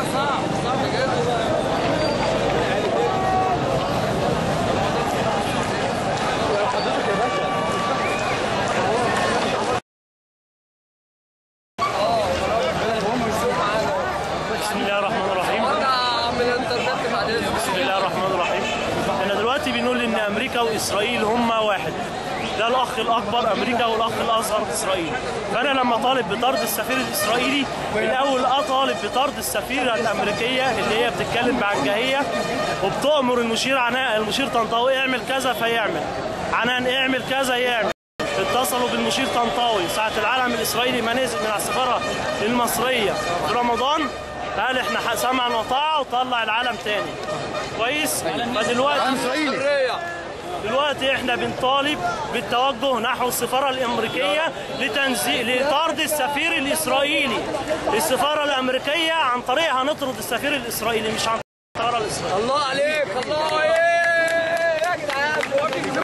بسم الله الرحمن الرحيم بسم الله الرحمن الرحيم احنا دلوقتي بنقول ان امريكا واسرائيل هما واحد ده الاخ الاكبر امريكا والاخ الاصغر اسرائيل فانا لما طالب بطرد السفير الاسرائيلي الاول اطالب بطرد السفيره الامريكيه اللي هي بتتكلم بعجهيه وبتامر المشير عناء المشير طنطاوي اعمل كذا فيعمل عنان اعمل كذا يعمل اتصلوا بالمشير طنطاوي ساعة العلم الإسرائيلي ما نزل من على السفارة المصرية في رمضان قال احنا سمعا وطاعة وطلع العلم تاني كويس فدلوقتي دلوقتي احنا بنطالب بالتوجه نحو السفارة الأمريكية لتنزيل لطرد السفير الإسرائيلي السفارة الأمريكية عن طريقها نطرد السفير الإسرائيلي مش عن السفارة الإسرائيلية الله عليك الله ايه يا جدعان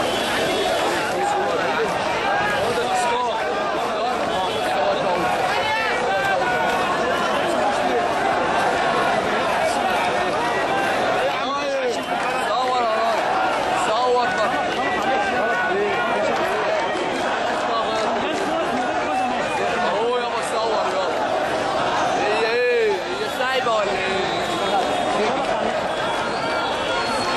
صور يا راجل صور بقى اهو يابا صور يابا هي ايه هي سايبه ولا ايه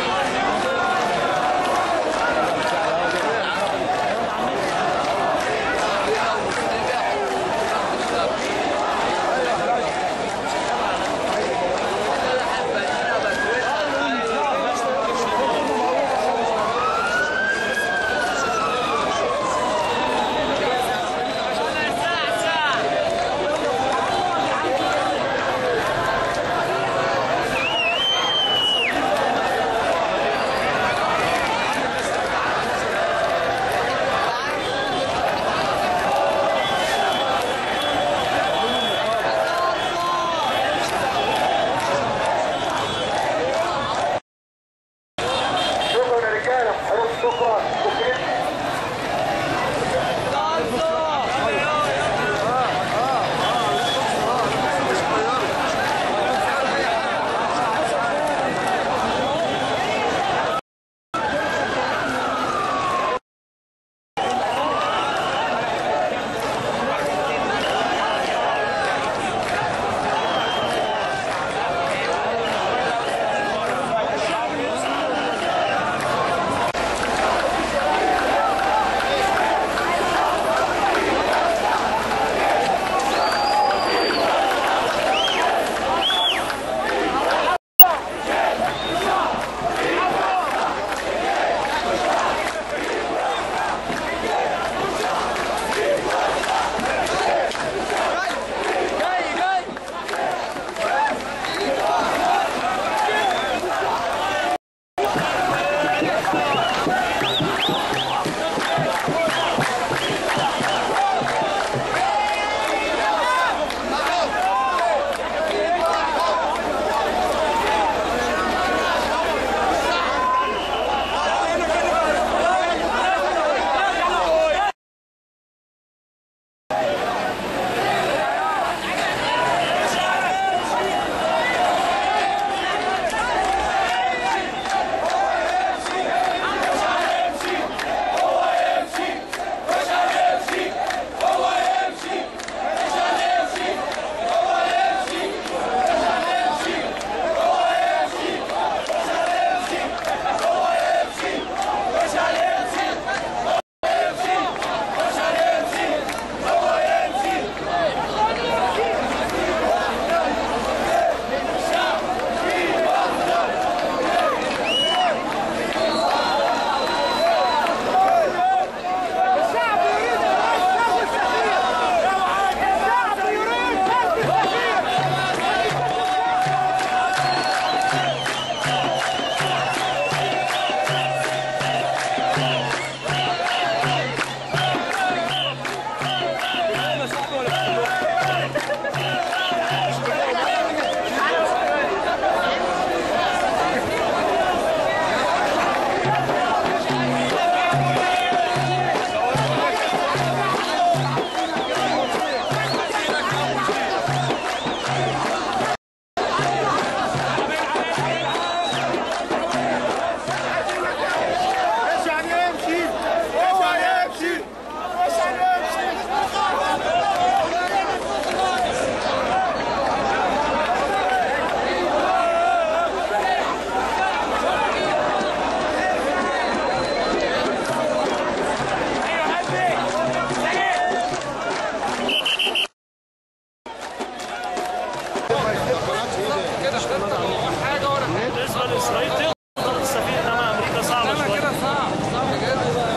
بالنسبه لاسرائيل تقدر تستفيد انما امريكا صعبه انا شويه كده صعب صعب جدا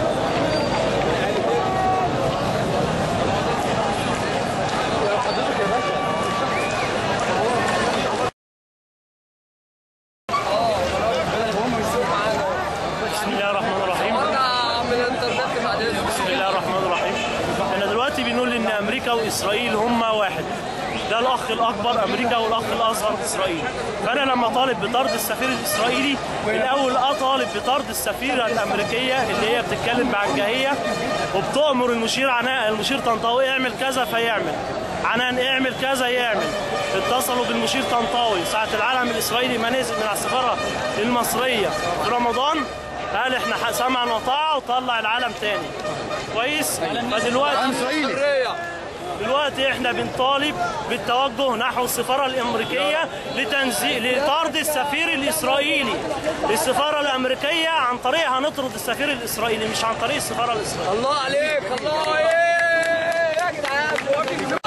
بسم الله الرحمن الرحيم انا من الانترنت بعد اذنك بسم الله الرحمن الرحيم احنا دلوقتي بنقول ان امريكا واسرائيل هما واحد ده الاخ الاكبر امريكا والاخ الاصغر اسرائيل فانا لما طالب بطرد السفير الاسرائيلي الاول اطالب بطرد السفيره الامريكيه اللي هي بتتكلم بعنجهيه وبتامر المشير عناء المشير طنطاوي اعمل كذا فيعمل عنان اعمل كذا يعمل اتصلوا بالمشير طنطاوي ساعه العلم الاسرائيلي ما نزل من على السفاره المصريه في رمضان قال احنا سمعا وطاعه وطلع العلم تاني كويس فدلوقتي حريه دلوقتي احنا بنطالب بالتوجه نحو السفاره الامريكيه لتنزيل لطرد السفير الاسرائيلي السفاره الامريكيه عن طريقها نطرد السفير الاسرائيلي مش عن طريق السفاره الاسرائيليه الله عليك الله ايه يا جدعان واقف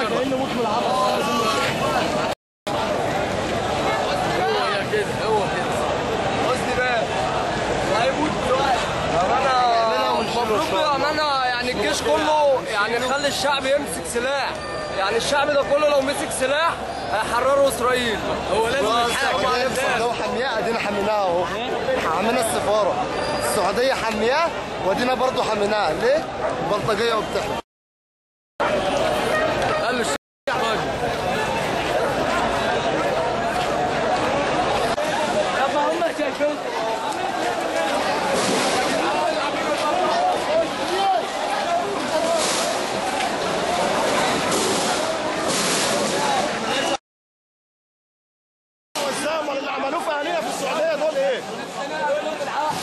هو كده هو كده قصدي بقى هيموت دلوقتي انا مبروك بامانه يعني الجيش كله يعني خلي الشعب يمسك سلاح يعني الشعب ده كله لو مسك سلاح هيحرروا اسرائيل هو لازم يتحارب على الناس لو حمياه ادينا حميناه اهو حمينا السفاره السعوديه حمياه وادينا برضه حميناه ليه؟ بلطجيه وبتاع قال له الشعب راجل طب هم شايفين الزمن اللي عملوه في اهالينا في السعوديه دول ايه؟